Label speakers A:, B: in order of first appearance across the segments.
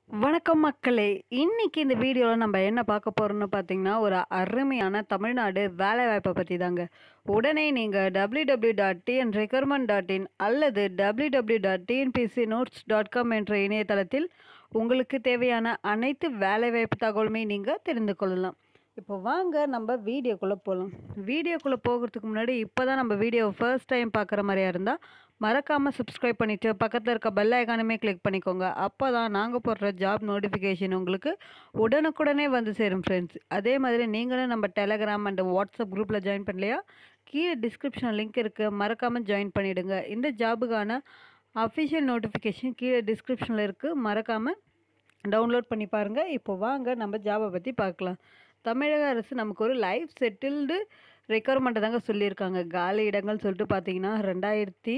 A: வணக்கம் மக்களே இன்னைக்கு இந்த வீடியோவில் நம்ம என்ன பார்க்க போகிறோம்னு பார்த்தீங்கன்னா ஒரு அருமையான தமிழ்நாடு வேலைவாய்ப்பை பற்றி தாங்க உடனே நீங்கள் W W dot TN recruitment dot in அல்லது W W dot TNPC notes dot com என்ற இணையதளத்தில் உங்களுக்கு தேவையான அனைத்து வேலைவாய்ப்பு தகவலுமே நீங்கள் தெரிந்து கொள்ளலாம் இப்போ வாங்க நம்ம வீடியோக்குள்ளே போகலாம் வீடியோக்குள்ளே போகிறதுக்கு முன்னாடி இப்போ தான் நம்ம வீடியோ ஃபர்ஸ்ட் டைம் பார்க்குற மாதிரியா இருந்தால் மறக்காமல் சப்ஸ்கிரைப் பண்ணிவிட்டு பக்கத்தில் இருக்க பெல் ஐக்கானுமே கிளிக் பண்ணிக்கோங்க அப்போ தான் நாங்கள் போடுற ஜாப் நோட்டிஃபிகேஷன் உங்களுக்கு உடனுக்குடனே வந்து சேரும் ஃப்ரெண்ட்ஸ் அதே மாதிரி நீங்களும் நம்ம டெலகிராம் அண்ட் வாட்ஸ்அப் குரூப்பில் ஜாயின் பண்ணலையா கீழே டிஸ்கிரிப்ஷன் லிங்க் இருக்குது மறக்காமல் ஜாயின் பண்ணிவிடுங்க இந்த ஜாபுக்கான அஃபிஷியல் நோட்டிஃபிகேஷன் கீழே டிஸ்கிரிப்ஷனில் இருக்குது மறக்காமல் டவுன்லோட் பண்ணி பாருங்கள் இப்போ வாங்க நம்ம ஜாபை பற்றி பார்க்கலாம் தமிழக அரசு நமக்கு ஒரு லைஃப் செட்டில்டு ரெக்குவயர்மெண்ட்டை தாங்க சொல்லியிருக்காங்க காலி இடங்கள் சொல்லிட்டு பார்த்தீங்கன்னா ரெண்டாயிரத்தி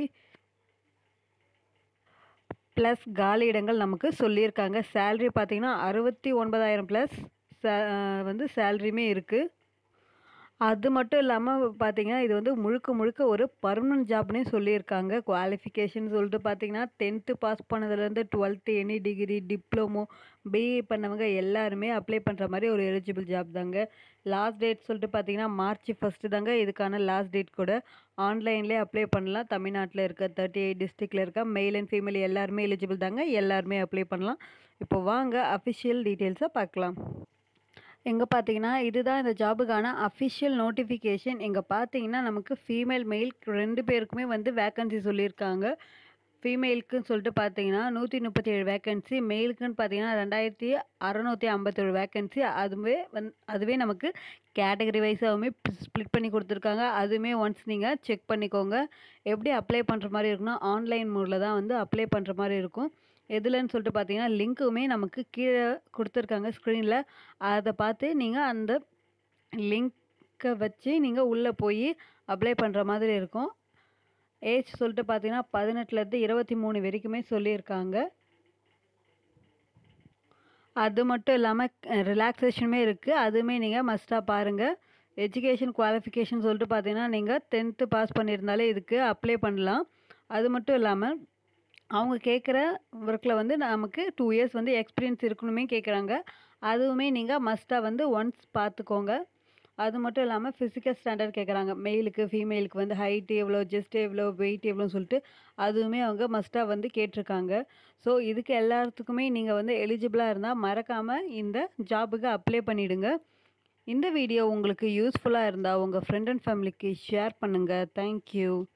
A: ப்ளஸ் காலி இடங்கள் நமக்கு சொல்லியிருக்காங்க சேல்ரி பார்த்தீங்கன்னா அறுபத்தி ஒன்பதாயிரம் ப்ளஸ் வந்து சேல்ரியுமே இருக்குது அது மட்டும் இல்லாமல் பார்த்தீங்கன்னா இது வந்து முழுக்க முழுக்க ஒரு பர்மனன்ட் ஜாப்னே சொல்லியிருக்காங்க குவாலிஃபிகேஷன் சொல்லிட்டு பார்த்தீங்கன்னா டென்த்து பாஸ் பண்ணதுலேருந்து twelfth any degree diploma BA பண்ணவங்க எல்லாருமே அப்ளை பண்ணுற மாதிரி ஒரு எலிஜிபிள் ஜாப் தாங்க லாஸ்ட் டேட் சொல்லிட்டு பார்த்தீங்கன்னா மார்ச் ஃபஸ்ட்டு தாங்க இதுக்கான லாஸ்ட் டேட் கூட ஆன்லைன்லேயே அப்ளை பண்ணலாம் தமிழ்நாட்டில் இருக்க தேர்ட்டி எயிட் டிஸ்ட்ரிக்டில் இருக்க மெயில் அண்ட் ஃபீமேல் எல்லாருமே எலிஜிபிள் தாங்க எல்லாருமே அப்ளை பண்ணலாம் இப்போ வாங்க அஃபிஷியல் டீட்டெயில்ஸை பார்க்கலாம் எங்கே பார்த்தீங்கன்னா இதுதான் இந்த ஜாபுக்கான அஃபிஷியல் நோட்டிஃபிகேஷன் இங்கே பார்த்தீங்கன்னா நமக்கு ஃபீமேல் மெயில் ரெண்டு பேருக்குமே வந்து வேக்கன்சி சொல்லியிருக்காங்க ஃபீமேலுக்குன்னு சொல்லிட்டு பார்த்தீங்கன்னா நூற்றி முப்பத்தி ஏழு வேக்கன்சி மெயிலுக்குன்னு பார்த்தீங்கன்னா ரெண்டாயிரத்தி அறநூற்றி ஐம்பத்தேழு வேக்கன்சி அதுவே வந் அதுவே நமக்கு கேட்டகரி வைஸாகவுமே ஸ்ப்ளிட் பண்ணி கொடுத்துருக்காங்க அதுவுமே ஒன்ஸ் நீங்கள் செக் பண்ணிக்கோங்க எப்படி அப்ளை பண்ணுற மாதிரி இருக்குன்னா ஆன்லைன் மோடில் தான் வந்து அப்ளை பண்ணுற மாதிரி இருக்கும் எதுலன்னு சொல்லிட்டு பார்த்தீங்கன்னா லிங்க்குமே நமக்கு கீழே கொடுத்துருக்காங்க ஸ்க்ரீனில் அதை பார்த்து நீங்கள் அந்த லிங்க்கை வச்சு நீங்கள் உள்ளே போய் அப்ளை பண்ணுற மாதிரி இருக்கும் ஏஜ் சொல்லிட்டு பார்த்தீங்கன்னா பதினெட்டுலேருந்து இருபத்தி மூணு வரைக்குமே சொல்லியிருக்காங்க அது மட்டும் இல்லாமல் ரிலாக்ஸேஷனுமே இருக்குது அதுவுமே நீங்கள் மஸ்ட்டாக பாருங்கள் எஜுகேஷன் குவாலிஃபிகேஷன் சொல்லிட்டு பார்த்தீங்கன்னா நீங்கள் டென்த்து பாஸ் பண்ணியிருந்தாலே இதுக்கு அப்ளை பண்ணலாம் அது மட்டும் இல்லாமல் அவங்க கேட்குற ஒர்க்கில் வந்து நமக்கு டூ இயர்ஸ் வந்து எக்ஸ்பீரியன்ஸ் இருக்கணுமே கேட்குறாங்க அதுவுமே நீங்கள் மஸ்ட்டாக வந்து ஒன்ஸ் பார்த்துக்கோங்க அது மட்டும் இல்லாமல் ஃபிசிக்கல் ஸ்டாண்டர்ட் கேட்குறாங்க மெயிலுக்கு ஃபீமேலுக்கு வந்து ஹைட்டு எவ்வளோ ஜஸ்ட் எவ்வளோ வெயிட் எவ்வளோன்னு சொல்லிட்டு அதுவுமே அவங்க மஸ்ட்டாக வந்து கேட்டிருக்காங்க ஸோ இதுக்கு எல்லாத்துக்குமே நீங்கள் வந்து எலிஜிபிளாக இருந்தால் மறக்காமல் இந்த ஜாபுக்கு அப்ளை பண்ணிவிடுங்க இந்த வீடியோ உங்களுக்கு யூஸ்ஃபுல்லாக இருந்தால் உங்கள் ஃப்ரெண்ட் அண்ட் ஃபேமிலிக்கு ஷேர் பண்ணுங்கள் தேங்க்யூ